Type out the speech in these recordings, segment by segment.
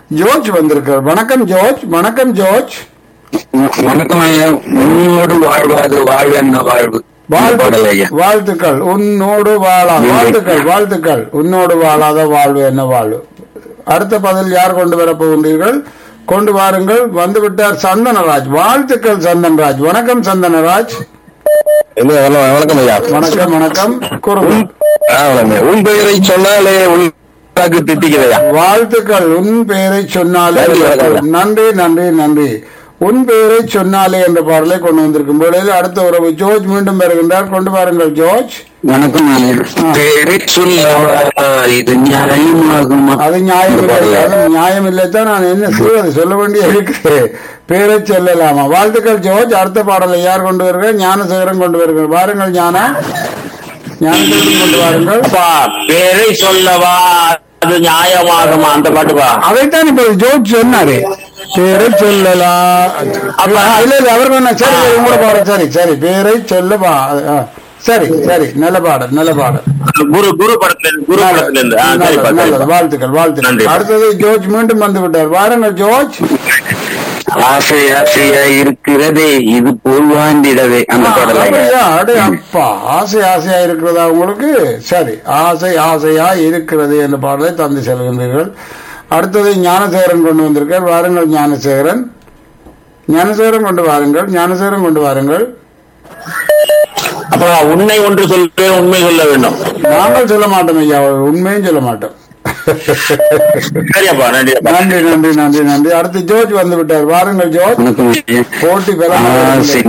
George வந்திருக்கார் வணக்கம் George வணக்கம் ஜோர்ஜ் வணக்கம் ஐயா உன்னோடு வாழ்வாது வாழ்வு என்ன வாழ்வு வாழ்த்து- பாடல் ஐயா வாழ்த்துக்கள் உன்னோடு வாழா வாழ்த்துக்கள் வாழ்த்துக்கள் உன்னோடு வாழாத வாழ்வு என்ன வாழ்வு அடுத்த பதில் யார் கொண்டு வர போகின்றீர்கள் கொண்டு வாருங்கள் வந்து விட்டார் சந்தனராஜ் வாழ்த்துக்கள் சந்தனராஜ் வணக்கம் சந்தனராஜ் இல்ல, வணக்கம் வணக்கம் ஐயா வணக்கம் வணக்கம் கூறுங்கள் ஆ, வணக்கம் ஐயா. உன் பெயரை சொன்னாலே உனக்கு திட்டிக்கிறதையா வாழ்த்துக்கள் உன் பெயரை சொன்னாலே நன்றி, வணக்கம். நன்றி நன்றி நன்றி உன் பெயரை சொன்னாலே என்ற பாடலை கொண்டு வந்திருக்கும் வேளையில் அடுத்த உறவு ஜோர்ஜ் மீண்டும் வருகின்றார் கொண்டு வாருங்கள் ஜோர்ஜ் வணக்கம் ஐயா. பெயரை சொல்லவா இது நியாயமாகுமா அது நியாயம் இந்த பாடல் இல்லை ஐயா. அது நியாயம் இல்லைத்தான் நான் என்ன செய்வது சொல்ல வேண்டிய இருக்கு பேரை சொல்லலாமா வாழ்த்துக்கள் ஜோர்ஜ் அடுத்த பாடலை யார் கொண்டு வருகிறார் ஞானசேகரன் கொண்டு வருகிறார் வாருங்கள் ஞானா ஞானசேகரன் கொண்டு வாருங்கள் அப்பா பேரை சொல்லவா அது நியாயமாகுமா அந்த பாட்டுப்பா அதைத்தான் இப்ப ஜோர்ஜ் சொன்னாரு பேரை சொல்லலாம் அப்ப இல்ல இல்ல அவர் வேணா சரி சரி, உங்களோட பாடம் சரி சரி பேரை சொல்லவா ஆ, சரி சரி நல்ல பாடல் நல்ல பாடல் குரு குரு படத்துல இருந்து குரு படத்துல இருந்து ஆ, நல்லது, சரிப்பா நல்லது. சரிப்பா வாழ்த்துக்கள் வாழ்த்துக்கள் நன்றி. அடுத்தது ஜோர்ஜ் மீண்டும் வந்து விட்டார் வாருங்கள் ஜோர்ஜ் ஆசை ஆசையா இருக்கிறதே இது போல் வாழ்ந்திடவே அந்த பாடல் ஐயா. அப்படியா? அடே அப்பா ஆசை ஆசையா இருக்கிறதா உங்களுக்கு சரி ஆசை ஆசையா இருக்கிறது என்ற பாடலை தந்து செல்கின்றீர்கள் அடுத்தது ஞானசேகரன் கொண்டு வந்திருக்கார் வாருங்கள் ஞானசேகரன் ஞானசேகரன் கொண்டு வாருங்கள் ஞானசேகரன் கொண்டு வாருங்கள் அப்பா உன்னை ஒன்று சொல்ல உண்மை சொல்ல வேண்டும் நாங்கள் சொல்ல மாட்டோம் ஐயா உண்மையும் சொல்ல மாட்டோம் சரியாப்பா நன்றிப்பா நன்றி நன்றி நன்றி நன்றி அடுத்து ஜோர்ஜ் வந்து விட்டார் வாருங்கள் ஜோர்ஜ் வணக்கம் ஐயா. போட்டி பெற ஆசை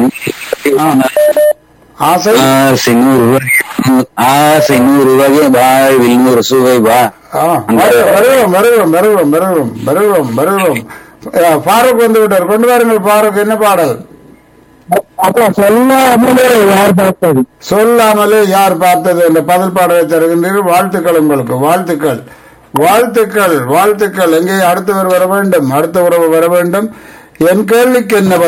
ஆசை ஆசை நூறு வகை ஆசை நூறு வகை வாழ்வில் நூறு சுவை வா ஆ, வரு- வருகிறோம் வருகிறோம் வருகிறோம் வருகிறோம் வருகிறோம் வருகிறோம் ஆ, ஃபாரூக் வந்து விட்டார் கொண்டு வாருங்கள் ஃபாரூக் என்ன பாடல் யார் பார்த்தது சொல்லாமலே யார் பார்த்தது என்ற பதில் பாடலை தருகின்றீர்கள் வாழ்த்துக்கள் உங்களுக்கு வாழ்த்துக்கள் வாழ்த்துக்கள் வாழ்த்துக்கள் எங்கே அடுத்தவர் வர வேண்டும் அடுத்த உறவு வர வேண்டும் என் கேள்விக்கு என்ன பதில்